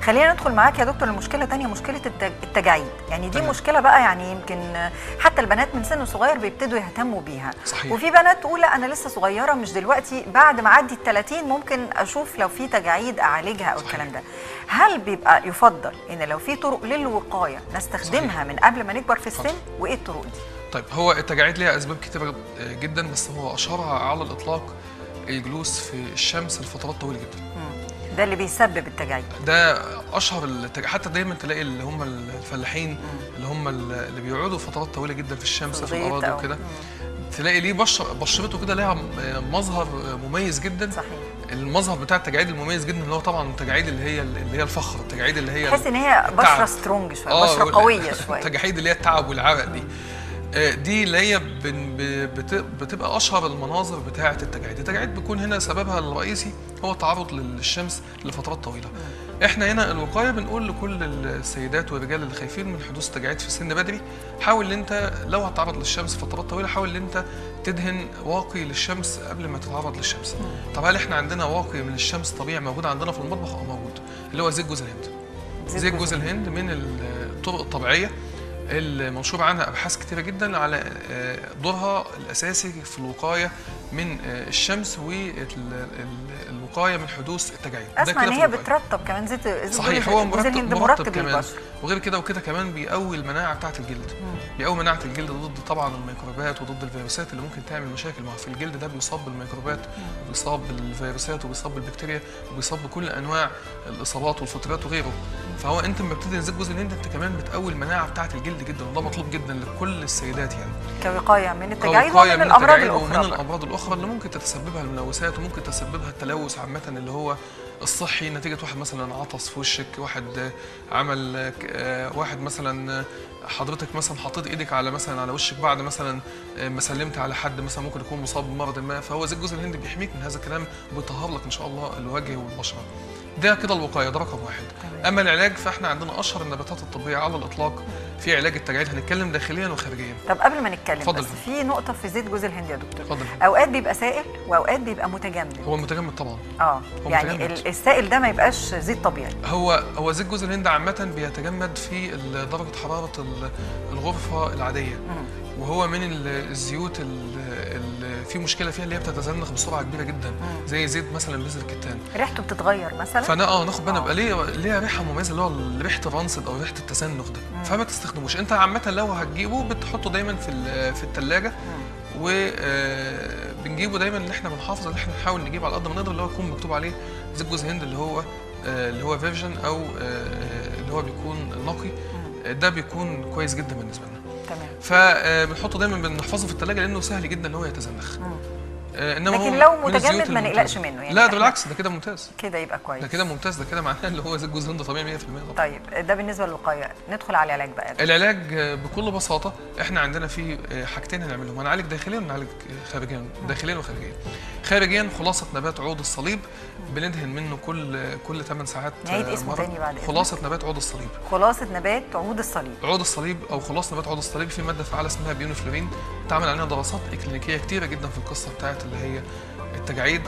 خلينا ندخل معاك يا دكتور لمشكله تانية مشكله التج- التجاعيد يعني دي تمام. مشكله بقى يعني يمكن حتى البنات من سن صغير بيبتدوا يهتموا بيها صحيح. وفي بنات تقول لا انا لسه صغيره مش دلوقتي بعد ما اعدي ال 30 ممكن اشوف لو في تجاعيد اعالجها او صحيح. الكلام ده هل بيبقى يفضل ان لو في طرق للوقايه نستخدمها صحيح. من قبل ما نكبر في السن اتفضل. وايه الطرق دي طيب هو التجاعيد ليها اسباب كتيره جدا بس هو اشهرها على الاطلاق الجلوس في الشمس لفترات طويله جدا مم. ده اللي بيسبب التجاعيد ده اشهر التج... حتى دايما تلاقي اللي هم الفلاحين اللي هم اللي بيقعدوا فترات طويله جدا في الشمس في الغيط الاراضي أو- وكده مم. تلاقي ليه بشر بشرته كده لها مظهر مميز جدا صحيح المظهر بتاع التجاعيد المميز جدا اللي هو طبعا التجاعيد اللي هي اللي هي الفخر التجاعيد اللي هي تحس ان هي بشره التعب. سترونج شويه آه، بشره وال- قويه شويه التجاعيد اللي هي التعب والعرق دي آه، دي اللي هي بن- ب- بت- بتبقى اشهر المناظر بتاعه التجاعيد التجاعيد بيكون هنا سببها الرئيسي هو التعرض للشمس لفترات طويله احنا هنا الوقايه بنقول لكل السيدات والرجال اللي خايفين من حدوث التجاعيد في سن بدري حاول ان انت لو هتتعرض للشمس فترات طويله حاول ان انت تدهن واقي للشمس قبل ما تتعرض للشمس طب هل احنا عندنا واقي من الشمس طبيعي موجود عندنا في المطبخ اه موجود اللي هو زيت جوز الهند زيت جوز الهند من الطرق الطبيعيه المنشور عنها ابحاث كتيره جدا على آه، دورها الاساسي في الوقايه من آه، الشمس والوقايه من حدوث التجاعيد ده اسمع ان كده في هي الوقاية. بترطب كمان زيت زيت صحيح جوز- هو جوز مرطب الهند مرطب مرطب كمان للبشره وغير كده وكده كمان بيقوي المناعه بتاعه الجلد بيقوي مناعه الجلد ضد طبعا الميكروبات وضد الفيروسات اللي ممكن تعمل مشاكل ما هو في الجلد ده بيصاب بالميكروبات وبيصاب بالفيروسات وبيصاب بالبكتيريا وبيصاب بكل انواع الاصابات والفطريات وغيره فهو انت لما بتدهن زيت جوز الهند انت كمان بتقوي المناعه بتاعه الجلد جدا وده مطلوب جدا لكل السيدات يعني كوقايه من التجاعيد كوقاية ومن من الامراض التجاعيد الاخرى ومن بقى. الامراض الاخرى اللي ممكن تتسببها الملوثات وممكن تسببها التلوث عامه اللي هو الصحي نتيجه واحد مثلا عطس في وشك واحد آه، عمل آه، ك- آه، واحد مثلا آه، حضرتك مثلا حطيت ايدك على مثلا على وشك بعد مثلا آه، ما سلمت على حد مثلا ممكن يكون مصاب بمرض ما فهو زيت جوز الهند بيحميك من هذا الكلام وبيطهر لك ان شاء الله الوجه والبشره ده كده الوقايه ده رقم واحد تمام. اما العلاج فاحنا عندنا اشهر النباتات الطبيه على الاطلاق في علاج التجاعيد هنتكلم داخليا وخارجيا طب قبل ما نتكلم اتفضل. بس في نقطه في زيت جوز الهند يا دكتور اتفضل اوقات بيبقى سائل واوقات بيبقى متجمد هو المتجمد طبعا اه هو يعني متجمد. ال- السائل ده ما يبقاش زيت طبيعي هو هو زيت جوز الهند عامة بيتجمد في ال- درجة حرارة ال- الغرفة العادية مم. وهو من ال- الزيوت اللي في مشكلة فيها اللي هي بتتزنخ بسرعة كبيرة جدا مم. زي زيت مثلا بذر الكتان ريحته بتتغير مثلا فانا اه ناخد بالنا آه. بقى ليه ليها ريحة مميزة اللي هو ريحة الرنسد او ريحة التسنخ ده مم. فما تستخدموش انت عامة لو هتجيبه بتحطه دايما في ال- في الثلاجة مم. وبنجيبه دايما اللي احنا بنحافظ اللي احنا نحاول نجيبه على قد ما نقدر اللي هو يكون مكتوب عليه زيت جوز هند اللي هو آه، اللي هو فيرجن او آه، اللي هو بيكون نقي مم. آه، ده بيكون كويس جدا بالنسبه لنا تمام فبنحطه دايما بنحفظه في الثلاجه لانه سهل جدا ان هو يتزنخ مم. آه، انما هو لكن لو من الزيوت متجمد ما الممتازة. نقلقش منه يعني لا إحنا- ده بالعكس ده كده ممتاز كده يبقى كويس ده كده ممتاز ده كده معناه اللي هو زيت جوز هند طبيعي 100% طبعا طيب ده بالنسبه للوقايه ندخل على العلاج بقى العلاج آه، بكل بساطه احنا عندنا في آه، حاجتين هنعملهم هنعالج داخليا ونعالج آه، خارجيا داخليا وخارجيا خارجيا خلاصه نبات عود الصليب بندهن منه كل آه، كل 8 ساعات نعيد آه، اسمه مرة. تاني بعد إذنك. خلاصه نبات عود الصليب خلاصه نبات عود الصليب عود الصليب او خلاص نبات عود الصليب في ماده فعاله اسمها بيونوفلورين اتعمل عليها دراسات اكلينيكيه كتيره جدا في القصه بتاعت اللي هي التجاعيد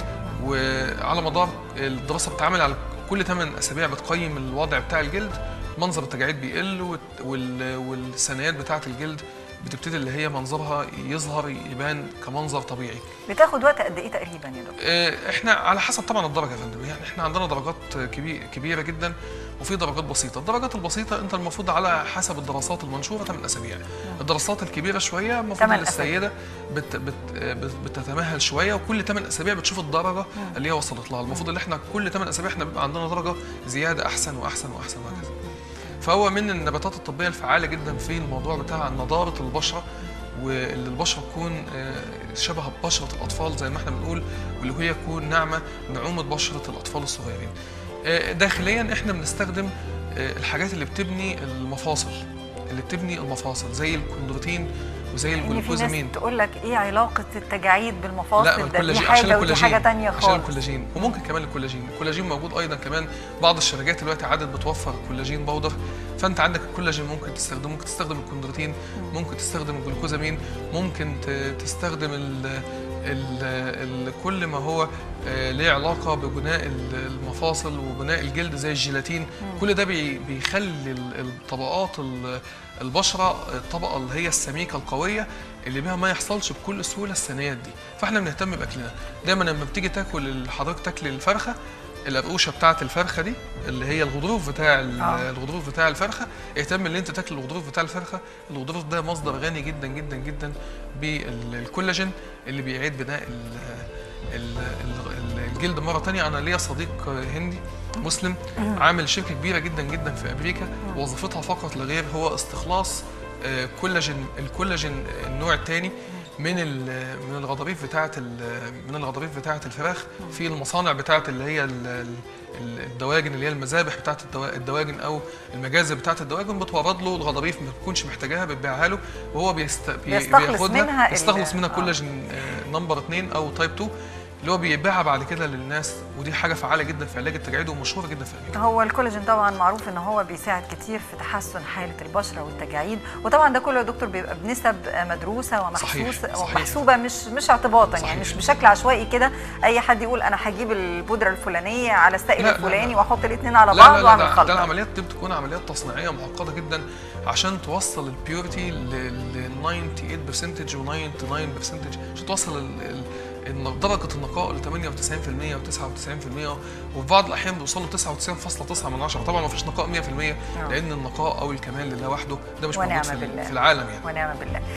وعلى مدار الدراسه بتتعمل على كل 8 اسابيع بتقيم الوضع بتاع الجلد منظر التجاعيد بيقل والت- وال- والثنايات بتاعه الجلد بتبتدي اللي هي منظرها يظهر يبان كمنظر طبيعي بتاخد وقت قد ايه تقريبا يا دكتور آه، احنا على حسب طبعا الدرجه يا فندم يعني احنا عندنا درجات كبير كبيره جدا وفي درجات بسيطه الدرجات البسيطه انت المفروض على حسب الدراسات المنشوره 8 اسابيع الدراسات الكبيره شويه المفروض تمن ان السيده بت بت بت بتتمهل شويه وكل 8 اسابيع بتشوف الدرجه اللي هي وصلت لها المفروض ان احنا كل 8 اسابيع احنا بيبقى عندنا درجه زياده احسن واحسن واحسن وهكذا فهو من النباتات الطبيه الفعاله جدا في الموضوع بتاع نضاره البشره واللي البشره تكون آه، شبه بشره الاطفال زي ما احنا بنقول واللي هي تكون ناعمه نعومه بشره الاطفال الصغيرين. آه، داخليا احنا بنستخدم آه، الحاجات اللي بتبني المفاصل اللي بتبني المفاصل زي الكوندروتين وزي ان في الجلوكوزامين ناس تقول لك ايه علاقه التجاعيد بالمفاصل لا ده دي الكولاجين عشان حاجه ودي الكولاجين حاجه تانية عشان خالص الكولاجين وممكن كمان الكولاجين الكولاجين موجود ايضا كمان بعض الشركات دلوقتي عادت بتوفر كولاجين باودر فانت عندك الكولاجين ممكن تستخدمه ممكن تستخدم الكوندروتين ممكن تستخدم الجلوكوزامين ممكن ت- تستخدم ال- ال- ال- كل ما هو آه، ليه علاقه ببناء ال- المفاصل وبناء الجلد زي الجيلاتين كل ده بي- بيخلي ال- الطبقات ال- البشره الطبقه اللي هي السميكه القويه اللي بيها ما يحصلش بكل سهوله الثانيات دي فاحنا بنهتم باكلنا دايما لما بتيجي تاكل حضرتك تاكل الفرخه القرقوشه بتاعه الفرخه دي اللي هي الغضروف بتاع ال- آه. الغضروف بتاع الفرخه اهتم ان انت تاكل الغضروف بتاع الفرخه الغضروف ده مصدر غني جدا جدا جدا بالكولاجين اللي بيعيد بناء ال- ال- ال- الجلد مره تانية انا ليا صديق هندي مسلم عامل شركه كبيره جدا جدا في امريكا وظيفتها فقط لا غير هو استخلاص آه، كولاجين الكولاجين النوع الثاني من ال- من الغضاريف بتاعه ال- من الغضاريف بتاعه الفراخ في المصانع بتاعه اللي هي ال- ال- الدواجن اللي هي المذابح بتاعه الدوا- الدواجن او المجازر بتاعه الدواجن بتورد له الغضاريف ما بتكونش محتاجاها بتبيعها له وهو بيست... بي- بيستخلص بياخدها منها ال- يستخلص منها آه. كولاجين آه، نمبر 2 او تايب 2 اللي هو بيبيعها بعد كده للناس ودي حاجه فعاله جدا في علاج التجاعيد ومشهوره جدا في امريكا هو الكولاجين طبعا معروف ان هو بيساعد كتير في تحسن حاله البشره والتجاعيد وطبعا ده كله يا دكتور بيبقى بنسب مدروسه ومحسوس صحيح، صحيح. ومحسوبه مش مش اعتباطا صحيح. يعني مش بشكل عشوائي كده اي حد يقول انا هجيب البودره الفلانيه على السائل لا، لا، الفلاني لا. واحط الاثنين على لا بعض لا لا واعمل ده, ده خلطه العمليات دي بتكون عمليات تصنيعيه معقده جدا عشان توصل البيورتي ل 98% و 99% عشان توصل ال- ال- الن- درجه النقاء ل 98% و 99% وفي بعض الاحيان بيوصلوا 99.9 من 10 طبعا ما فيش نقاء 100% لان النقاء او الكمال لله وحده ده مش موجود ونعم في, ال- بالله. في العالم يعني ونعم بالله